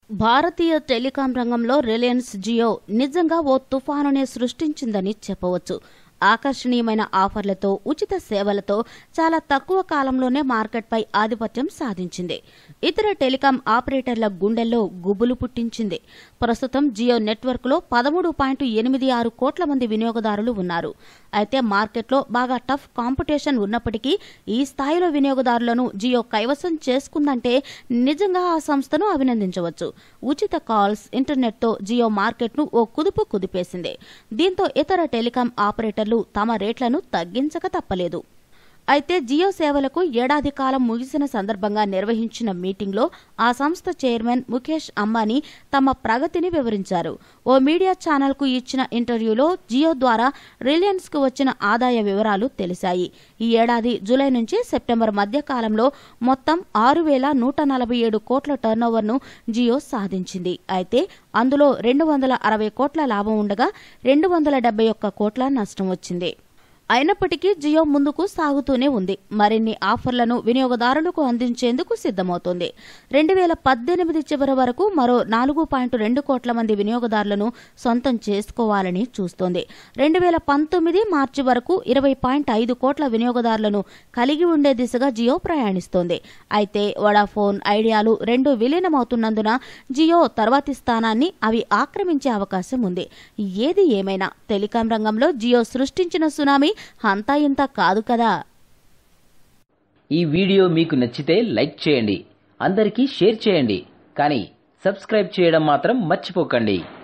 భారతీయ telecom రంగంలో Reliance Jio నిజంగా ఓ తుఫానునే సృష్టించిందని చెప్పవచ్చు ఆకర్షణీయమైన ఆఫర్లతో ఉచిత సేవలతో చాలా తక్కువ కాలంలోనే మార్కెట్పై ఆధిపత్యం సాధించింది ఇతర టెలికాం ఆపరేటర్ల గుండెల్లో గుబులు పుట్టించింది ప్రస్తుతం జియో నెట్వర్క్లో పదమూడు పాయింట్ ఎనిమిది ఆరు కోట్ల మంది వినియోగదారులు ఉన్నారు అయితే మార్కెట్లో బాగా టఫ్ కాంపిటీషన్ ఉన్నప్పటికీ ఈ స్థాయిలో వినియోగదారులను జియో కైవసం చేసుకుందంటే నిజంగా ఆ సంస్థను అభినందించవచ్చు ఉచిత కాల్స్ ఇంటర్నెట్తో జియో మార్కెట్ను ఓ కుదుపు కుదిపేసింది దీంతో ఇతర టెలికాం ఆపరేటర్లు తమ రేట్లను తగ్గించక తప్పలేదు అయితే జియో సేవలకు ఏడాది కాలం ముగిసిన సందర్భంగా నిర్వహించిన మీటింగ్లో ఆ సంస్థ చైర్మన్ ముఖేష్ అంబానీ తమ ప్రగతిని వివరించారు ఓ మీడియా ఛానల్కు ఇచ్చిన ఇంటర్వ్యూలో జియో ద్వారా రిలయన్స్కు వచ్చిన ఆదాయ వివరాలు తెలిశాయి ఈ ఏడాది జూలై నుంచి సెప్టెంబర్ మధ్య కాలంలో మొత్తం ఆరు వేల నూట నలభై ఏడు కోట్ల టర్నోవర్ను జియో సాధించింది అయితే అందులో రెండు వందల అరవై కోట్ల లాభం ఉండగా రెండు వందల డెబ్బై ఒక్క కోట్ల నష్టం వచ్చింది అయినప్పటికీ జియో ముందుకు సాగుతూనే ఉంది మరిన్ని ఆఫర్లను వినియోగదారులకు అందించేందుకు సిద్దమవుతోంది రెండు వేల పద్దెనిమిది చివరి వరకు మరో నాలుగు పాయింట్ రెండు కోట్ల మంది వినియోగదారులను సొంతం చేసుకోవాలని చూస్తోంది రెండు వేల పంతొమ్మిది మార్చి వరకు ఇరవై పాయింట్ ఐదు కోట్ల వినియోగదారులను కలిగి ఉండే దిశగా జియో ప్రయాణిస్తోంది అయితే వడాఫోన్ ఐడియాలు రెండు విలీనమవుతున్నందున జియో తర్వాతి స్థానాన్ని అవి ఆక్రమించే అవకాశం ఉంది ఏది ఏమైనా టెలికాం రంగంలో జియో సృష్టించిన సునామీ అంతా ఇంత కాదు కదా ఈ వీడియో మీకు నచ్చితే లైక్ చేయండి అందరికీ షేర్ చేయండి కానీ సబ్స్క్రైబ్ చేయడం మాత్రం మర్చిపోకండి